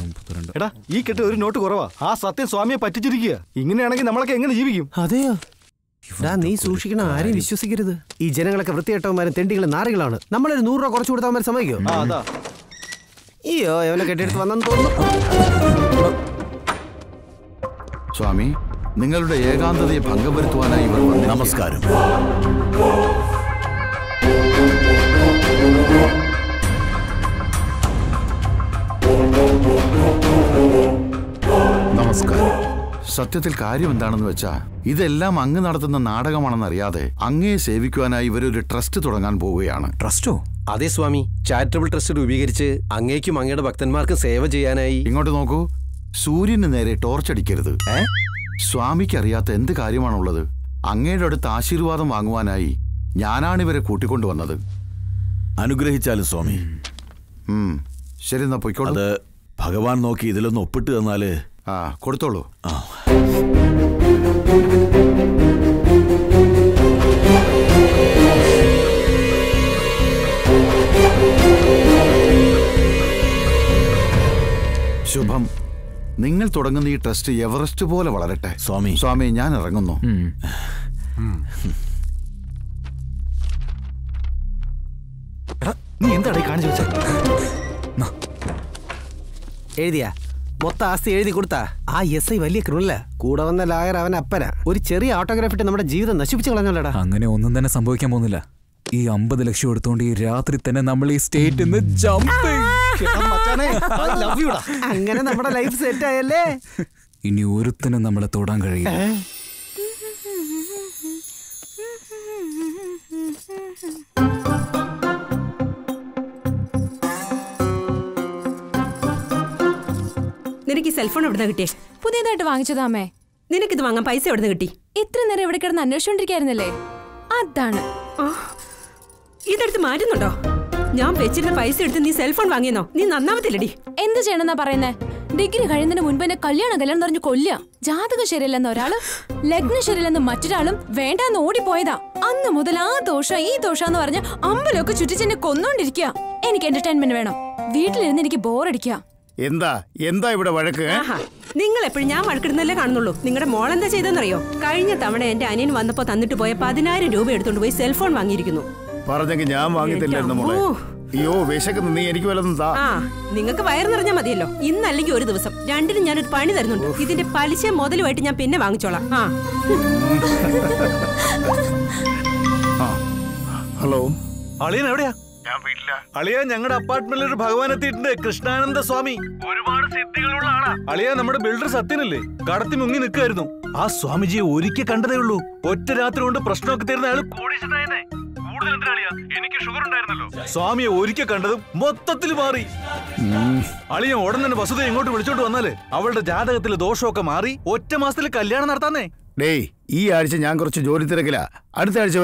മുപ്പത്തിരണ്ട് എടാ ഈ കെട്ട് ഒരു നോട്ട് കുറവാ ആ സത്യം സ്വാമിയെ പറ്റിച്ചിരിക്കുക ഇങ്ങനെയാണെങ്കിൽ നമ്മളൊക്കെ എങ്ങനെ ജീവിക്കും അതെയോ ഡാ നീ സൂക്ഷിക്കണം ആരെയും വിശ്വസിക്കരുത് ഈ ജനങ്ങളൊക്കെ വൃത്തികെട്ടവന്മാരും തെണ്ടികളും നാറികളാണ് നമ്മളൊരു നൂറ് രൂപ കുറച്ച് കൊടുത്തവന്മാർ സമ്മതിക്കോ ആ അതാ അയ്യോ അവനെ കെട്ടിയെടുത്ത് വന്നെന്ന് തോന്നുന്നു സ്വാമി നിങ്ങളുടെ ഏകാന്തതയെ ഭംഗം വരുത്തുവാനായി ഇവർ വന്നു നമസ്കാരം നമസ്കാരം സത്യത്തിൽ കാര്യം എന്താണെന്ന് വെച്ചാ ഇതെല്ലാം അങ്ങ് നടത്തുന്ന നാടകമാണെന്നറിയാതെ അങ്ങയെ സേവിക്കുവാനായി ഇവരൊരു ട്രസ്റ്റ് തുടങ്ങാൻ പോവുകയാണ് ട്രസ്റ്റോ അതെ സ്വാമി ചാരിറ്റബിൾ ട്രസ്റ്റ് രൂപീകരിച്ച് അങ്ങേക്കും അങ്ങയുടെ ഭക്തന്മാർക്കും സേവ ചെയ്യാനായി ഇങ്ങോട്ട് നോക്കൂ സൂര്യന് നേരെ ടോർച്ച് അടിക്കരുത് സ്വാമിക്ക് അറിയാത്ത എന്ത് കാര്യമാണുള്ളത് അങ്ങയുടെ അടുത്ത് ആശീർവാദം വാങ്ങുവാനായി ഞാനാണിവരെ കൂട്ടിക്കൊണ്ടുവന്നത് അനുഗ്രഹിച്ചാലും സ്വാമി ഉം. ശരി എന്നാ പൊയ്ക്കോളൂ അത് ഭഗവാൻ നോക്കി ഇതിലൊന്ന് ഒപ്പിട്ട് തന്നാല് ആ കൊടുത്തോളൂ ആ ശുഭം നിങ്ങൾ തുടങ്ങുന്ന ഈ ട്രസ്റ്റ് എവറസ്റ്റ് പോലെ വളരട്ടെ സ്വാമി. സ്വാമി ഞാൻ ഇറങ്ങുന്നു എടാ നീ എന്താണ് ഈ കാണിച്ചു വെച്ചത് എഴുതിയാ മൊത്തം ആസ്തി എഴുതി കൊടുത്താ ആ എസ് ഐ വലിയ ക്രിമിനല കൂടെ വന്ന ലായർ അവൻ അപ്പന ഒരു ചെറിയ ഓട്ടോഗ്രാഫ് ഇട്ട് നമ്മുടെ ജീവിതം നശിപ്പിച്ചു കളഞ്ഞല്ലടാ അങ്ങനെ ഒന്നും തന്നെ സംഭവിക്കാൻ പോകുന്നില്ല ഈ അമ്പത് ലക്ഷം എടുത്തോണ്ട് ഈ രാത്രി തന്നെ നമ്മൾ ഈ സ്റ്റേറ്റിൽ നിന്ന് ജമ്പ് എടാ മച്ചാനെ ലവ് യുടാ അങ്ങനെ നമ്മുടെ ലൈഫ് സെറ്റ് ആയല്ലേ ഇനി ഒരുത്തനും നമ്മളെ തൊടാൻ കഴിയും നിനക്ക് ഈ സെൽഫോൺ എവിടുന്ന കിട്ടിയേ പുതിയതായിട്ട് വാങ്ങിച്ചതാ അമ്മേ നിനക്കിത് വാങ്ങാൻ പൈസ എവിടുന്ന് കിട്ടി ഇത്ര നേരം ഇവിടെ കിടന്ന് അന്വേഷിച്ചോണ്ടിരിക്കായിരുന്നില്ലേ അതാണ് ആ, ഇതെടുത്ത് മാറ്റുന്നുണ്ടോ ഞാൻ വെച്ചിരുന്ന പൈസ എടുത്ത് നീ സെൽഫോൺ വാങ്ങിയെന്നോ നീ നന്നാവത്തില്ലടി എന്ത് ചെയ്യണമെന്നാ പറയുന്നേ ഡിഗ്രി കഴിയുന്നതിന് മുൻപ് എന്നെ കല്യാണം കല്യാണം എന്ന് പറഞ്ഞ് കൊല്ലുക ജാതകം ശരിയല്ലെന്ന് ഒരാള് ലഗ്നം ശരിയല്ലെന്ന് മറ്റൊരാളും വേണ്ടാന്ന് ഓടിപ്പോയതാ അന്ന് മുതൽ ആ ദോഷ ഈ ദോഷ എന്ന് പറഞ്ഞ് അമ്പലമൊക്കെ ചുറ്റിച്ചെന്നെ കൊന്നോണ്ടിരിക്കുക എനിക്ക് എന്റർടൈൻമെന്റ് വേണം വീട്ടിലിരുന്ന് എനിക്ക് ബോറടിക്കുക എന്താ എന്താ ഇവിടെ വഴക്ക് ഏ? ആഹാ നിങ്ങൾ എപ്പോഴും ഞാൻ വഴക്കിടുന്നല്ലേ കാണുന്നുള്ളൂ നിങ്ങളുടെ മോൾ എന്താ ചെയ്തെന്നറിയോ കഴിഞ്ഞ തവണ എന്റെ അനിയൻ വന്നപ്പോ തന്നിട്ട് പോയ പതിനായിരം രൂപ എടുത്തോണ്ട് പോയി സെൽഫോൺ വാങ്ങിയിരിക്കുന്നു പറഞ്ഞെങ്കിൽ ഞാൻ വാങ്ങിത്തില്ലായിരുന്നു മോളെ ഓ. അയ്യോ വിശക്കുന്നു നീ എനിക്ക് വല്ലതും താ ആ നിങ്ങൾക്ക് വയറ് നിറഞ്ഞാൽ മതിയല്ലോ ഇന്നല്ലെങ്കിൽ ഒരു ദിവസം രണ്ടിനും ഞാനൊരു പണി തരുന്നുണ്ട് ഇതിന്റെ പലിശ മുതലുമായിട്ട് ഞാൻ പിന്നെ വാങ്ങിച്ചോളാം ആ ഹലോ അളിയൻ എവിടെയാ അളിയ ഞങ്ങളുടെ അപ്പാർട്ട്മെന്റിൽ ഒരു ഭഗവാൻ എത്തിയിട്ടുണ്ട് കൃഷ്ണാനന്ദ സ്വാമി ഒരുപാട് സിദ്ധികളുള്ള ആളാ അളിയ നമ്മുടെ ബിൽഡർ സത്യനല്ലേ കടത്തി മുങ്ങി നിൽക്കായിരുന്നു ആ സ്വാമിജിയെ ഒരിക്കൽ കണ്ടതേ ഉള്ളൂ ഒറ്റ രാത്രി കൊണ്ട് പ്രശ്നമൊക്കെ തീർന്ന അയാൾ കോടീശ്വരനായനെ. കൂടുതൽ എന്തിനാ അളിയാ? എനിക്ക് ഷുഗർ ഉണ്ടായിരുന്നല്ലോ സ്വാമിയെ ഒരിക്കൽ കണ്ടതും മൊത്തത്തിൽ മാറി അളിയ ഉടൻ തന്നെ വസുത ഇങ്ങോട്ട് വിളിച്ചോണ്ട് വന്നാല് അവളുടെ ജാതകത്തിലെ ദോഷമൊക്കെ മാറി ഒറ്റ മാസത്തിൽ കല്യാണം നടത്താന്നേ ഡേയ് ഈ ആഴ്ച ഞാൻ കുറച്ച് ജോലി തിരക്കില്ല അടുത്ത ആഴ്ച